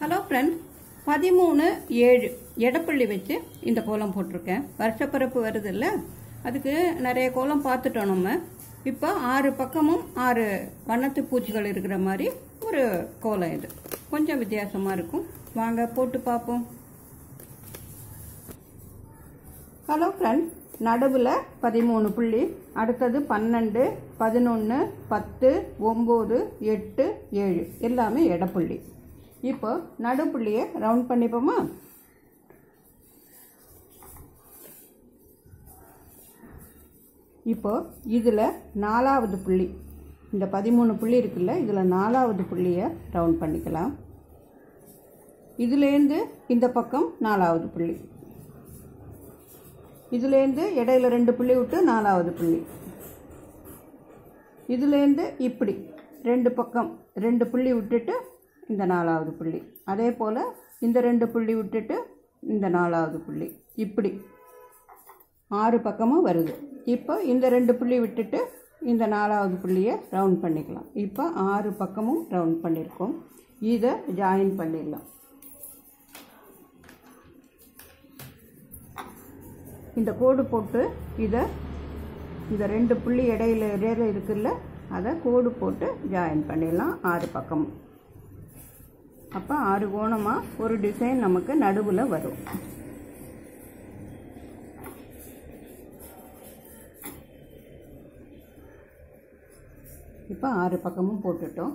hello friends பதிமூணு ஏழு எடப்பள்ளி வச்சு இந்த கோலம் போட்டிருக்கேன் வருஷப்பிறப்பு வருது இல்லை அதுக்கு நிறைய கோலம் பார்த்துட்டோம் நம்ம இப்போ ஆறு பக்கமும் ஆறு வண்ணத்து பூச்சிகள் இருக்கிற மாதிரி ஒரு கோலம் இது கொஞ்சம் வித்தியாசமாக இருக்கும் வாங்க போட்டு பார்ப்போம் ஹலோ ஃப்ரெண்ட்ஸ் நடுவில் பதிமூணு புள்ளி அடுத்தது பன்னெண்டு பதினொன்று பத்து ஒம்பது எட்டு ஏழு எல்லாமே இடப்புள்ளி இப்போ நடுப்புள்ளியை ரவுண்ட் பண்ணிப்போமா இப்போ இதில் நாலாவது புள்ளி இந்த பதிமூணு புள்ளி இருக்குல்ல இதில் நாலாவது புள்ளியை ரவுண்ட் பண்ணிக்கலாம் இதுலேருந்து இந்த பக்கம் நாலாவது புள்ளி இதுலேருந்து இடையில ரெண்டு புள்ளி விட்டு நாலாவது புள்ளி இதுலேருந்து இப்படி ரெண்டு பக்கம் ரெண்டு புள்ளி விட்டுட்டு இந்த நாலாவது புள்ளி அதே போல் இந்த ரெண்டு புள்ளி விட்டுட்டு இந்த நாலாவது புள்ளி இப்படி ஆறு பக்கமும் வருது இப்போ இந்த ரெண்டு புள்ளி விட்டுட்டு இந்த நாலாவது புள்ளியை ரவுண்ட் பண்ணிக்கலாம் இப்போ ஆறு பக்கமும் ரவுண்ட் பண்ணியிருக்கோம் இதை ஜாயின் பண்ணிடலாம் இந்த கோடு போட்டு இதை இந்த ரெண்டு புள்ளி இடையில இடையில இருக்குல்ல அதை கோடு போட்டு ஜாயின் பண்ணிடலாம் ஆறு பக்கமும் அப்போ ஆறு கோணமாக ஒரு டிசைன் நமக்கு நடுவில் வரும் இப்போ ஆறு பக்கமும் போட்டுட்டோம்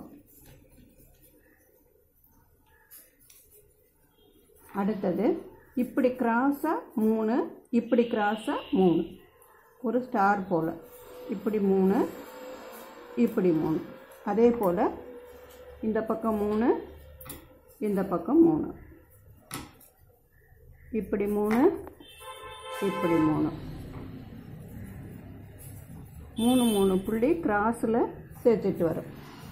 அடுத்தது இப்படி கிராஸாக மூணு இப்படி கிராஸாக மூணு ஒரு ஸ்டார் போல் இப்படி மூணு இப்படி மூணு அதே போல் இந்த பக்கம் மூணு இந்த பக்கம் மூணு இப்படி மூணு இப்படி மூணு மூணு மூணு புள்ளி கிராஸில் சேர்த்துட்டு வரும்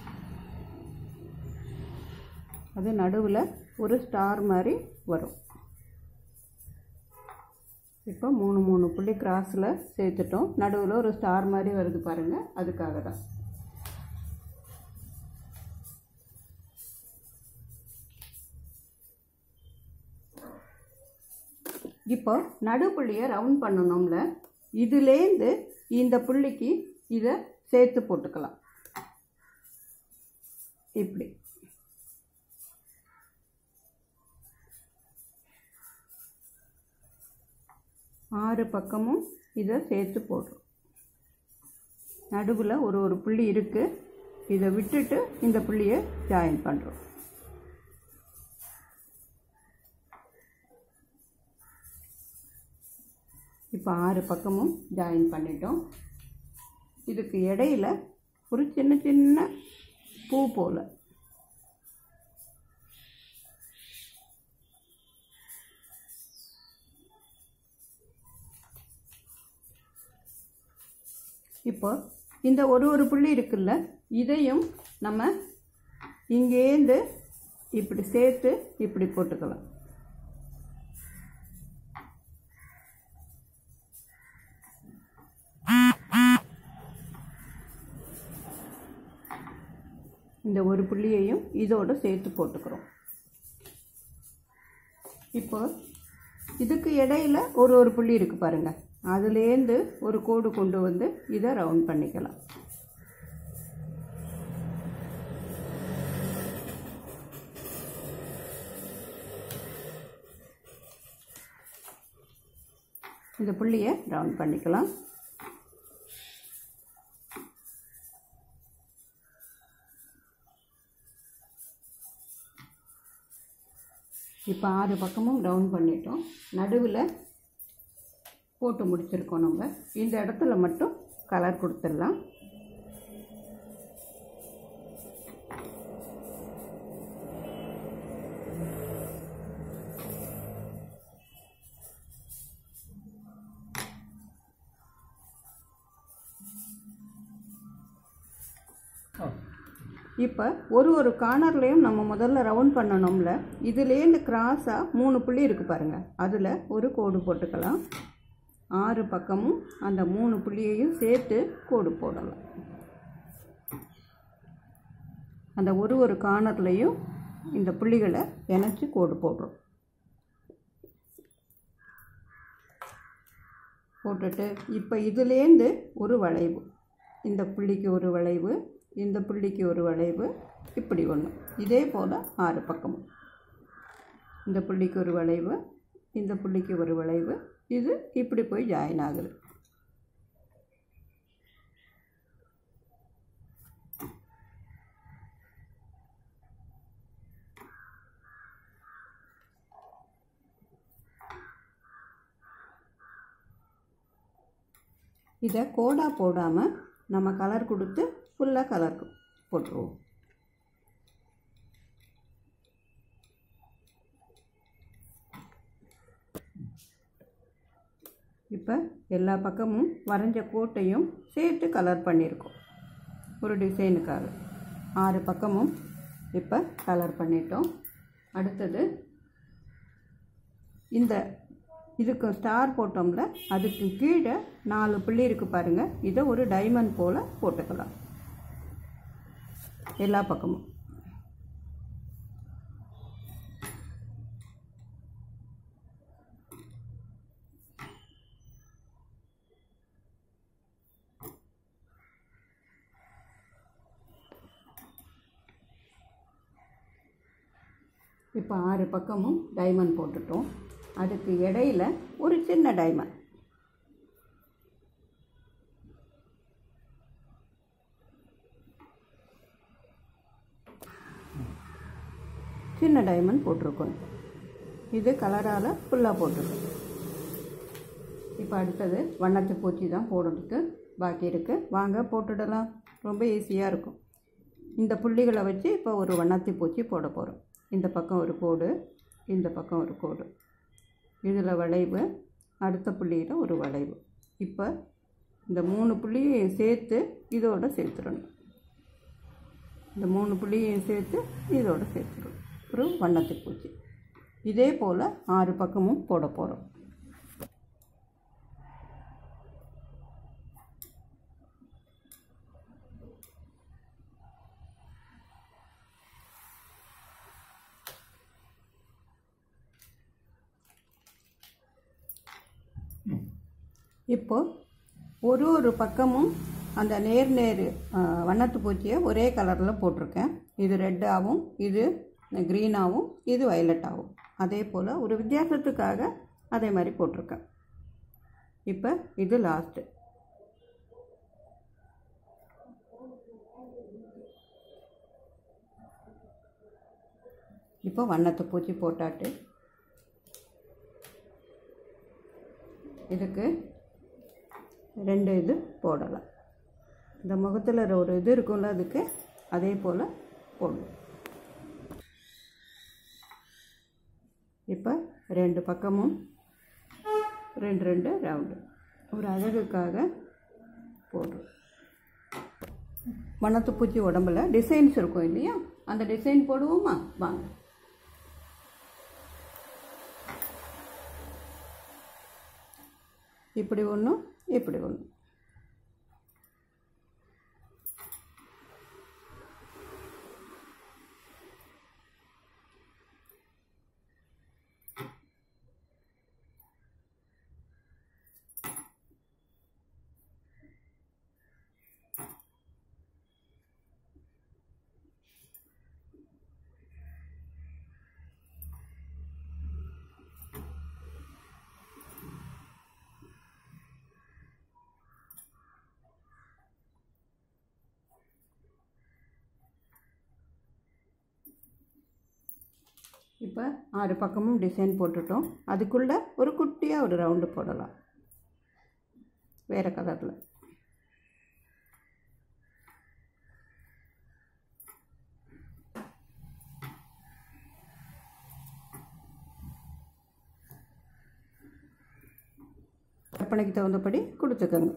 அது நடுவில் ஒரு ஸ்டார் மாதிரி வரும் இப்போ மூணு மூணு புள்ளி கிராஸில் சேர்த்துட்டோம் நடுவில் ஒரு ஸ்டார் மாதிரி வருது பாருங்கள் அதுக்காக தான் இப்போ நடுப்புள்ளியை ரவுண்ட் பண்ணணும்ல இதுலேருந்து இந்த புள்ளிக்கு இதை சேர்த்து போட்டுக்கலாம் இப்படி ஆறு பக்கமும் இதை சேர்த்து போடுறோம் நடுவில் ஒரு ஒரு புள்ளி இருக்குது இதை விட்டுட்டு இந்த புள்ளியை ஜாயின் பண்ணுறோம் இப்போ ஆறு பக்கமும் ஜாயின் பண்ணிட்டோம் இதுக்கு இடையில ஒரு சின்ன சின்ன பூ போல் இப்போ இந்த ஒரு ஒரு புள்ளி இருக்குல்ல இதையும் நம்ம இங்கேருந்து இப்படி சேர்த்து இப்படி போட்டுக்கலாம் இந்த ஒரு புள்ளியையும் இதோடு சேர்த்து போட்டுக்கிறோம் இப்போ இதுக்கு இடையில ஒரு ஒரு புள்ளி இருக்குது பாருங்கள் அதுலேருந்து ஒரு கோடு கொண்டு வந்து இதை ரவுண்ட் பண்ணிக்கலாம் இந்த புள்ளியை ரவுண்ட் பண்ணிக்கலாம் இப்போ ஆறு பக்கமும் ரவுண்ட் பண்ணிட்டோம் நடுவில் போட்டு முடிச்சிருக்கோம் நம்ம இந்த இடத்துல மட்டும் கலர் கொடுத்துடலாம் இப்போ ஒரு ஒரு கார்னர்லேயும் நம்ம முதல்ல ரவுண்ட் பண்ணணும்ல இதுலேருந்து கிராஸாக மூணு புள்ளி இருக்குது பாருங்கள் அதில் ஒரு கோடு போட்டுக்கலாம் ஆறு பக்கமும் அந்த மூணு புள்ளியையும் சேர்த்து கோடு போடலாம் அந்த ஒரு ஒரு கார்னர்லேயும் இந்த புள்ளிகளை இணைச்சி கோடு போடுறோம் போட்டுட்டு இப்போ இதுலேருந்து ஒரு வளைவு இந்த புள்ளிக்கு ஒரு வளைவு இந்த புள்ளிக்கு ஒரு வளைவு இப்படி ஒன்று இதே போல் ஆறு பக்கமும் இந்த புள்ளிக்கு ஒரு வளைவு இந்த புள்ளிக்கு ஒரு வளைவு இது இப்படி போய் ஜாயின் ஆகுது இதை கோடா போடாமல் நம்ம கலர் கொடுத்து ஃபுல்லாக கலர் போட்டுருவோம் இப்போ எல்லா பக்கமும் வரைஞ்ச கோட்டையும் சேர்த்து கலர் பண்ணியிருக்கோம் ஒரு டிசைனுக்காக ஆறு பக்கமும் இப்போ கலர் பண்ணிட்டோம் அடுத்தது இந்த இதுக்கு ஸ்டார் போட்டோம்ல அதுக்கு கீழே நாலு புள்ளி இருக்குது பாருங்கள் இதை ஒரு டைமண்ட் போல் போட்டுக்கலாம் எல்லா பக்கமும் இப்போ ஆறு பக்கமும் டைமண்ட் போட்டுட்டோம் அதுக்கு இடையில ஒரு சின்ன டைமண்ட் சின்ன டைமண்ட் போட்டிருக்கோம் இது கலரால் ஃபுல்லாக போட்டிருக்கோம் இப்போ அடுத்தது வண்ணத்து பூச்சி தான் போடுறதுக்கு பாக்கி இருக்குது வாங்க போட்டுடலாம் ரொம்ப ஈஸியாக இருக்கும் இந்த புள்ளிகளை வச்சு இப்போ ஒரு வண்ணத்தி பூச்சி போட போகிறோம் இந்த பக்கம் ஒரு கோடு இந்த பக்கம் ஒரு கோடு இதில் வளைவு அடுத்த புள்ளியில் ஒரு வளைவு இப்போ இந்த மூணு புள்ளியையும் சேர்த்து இதோட சேர்த்துடணும் இந்த மூணு புள்ளியையும் சேர்த்து இதோட சேர்த்துடணும் ஒரு வண்ணத்து பூச்சி இதே போல் ஆறு பக்கமும் போட போகிறோம் இப்போ ஒரு ஒரு பக்கமும் அந்த நேர் நேர் வண்ணத்து பூச்சியை ஒரே கலரில் போட்டிருக்கேன் இது ரெட்டாகவும் இது க்ரீனாகவும் இது வயலட்டாகவும் அதே போல் ஒரு வித்தியாசத்துக்காக அதே மாதிரி போட்டிருக்கேன் இப்போ இது லாஸ்ட்டு இப்போ வண்ணத்து பூச்சி போட்டாட்டு இதுக்கு ரெண்டு இது போடலாம் இந்த முகத்தில் ஒரு இது இருக்கும்ல அதுக்கு அதே போல் போடணும் இப்போ ரெண்டு பக்கமும் ரெண்டு ரெண்டு ரவுண்டு ஒரு அழகுக்காக போடுறோம் வண்ணத்து பூச்சி உடம்புல டிசைன்ஸ் இருக்கும் இல்லையா அந்த டிசைன் போடுவோமா வாங்க இப்படி ஒன்று இப்படி ஒன்று இப்போ ஆறு பக்கமும் டிசைன் போட்டுட்டோம் அதுக்குள்ளே ஒரு குட்டியாக ஒரு ரவுண்டு போடலாம் வேறு கலரில் கற்பனைக்கு தகுந்தபடி கொடுத்துக்கோங்க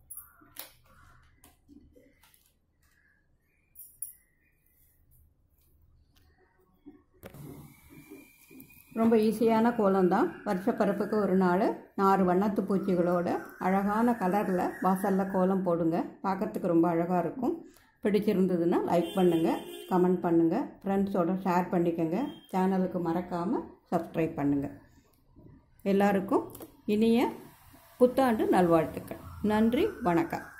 ரொம்ப ஈஸியான கோலம் தான் வருஷப்பரப்புக்கு ஒரு நாள் ஆறு வண்ணத்து பூச்சிகளோட அழகான கலரில் வாசலில் கோலம் போடுங்க பார்க்கறதுக்கு ரொம்ப அழகாக இருக்கும் பிடிச்சிருந்ததுன்னா லைக் பண்ணுங்கள் கமெண்ட் பண்ணுங்கள் ஃப்ரெண்ட்ஸோட ஷேர் பண்ணிக்கோங்க சேனலுக்கு மறக்காமல் சப்ஸ்கிரைப் பண்ணுங்கள் எல்லாருக்கும் இனிய புத்தாண்டு நல்வாழ்த்துக்கள் நன்றி வணக்கம்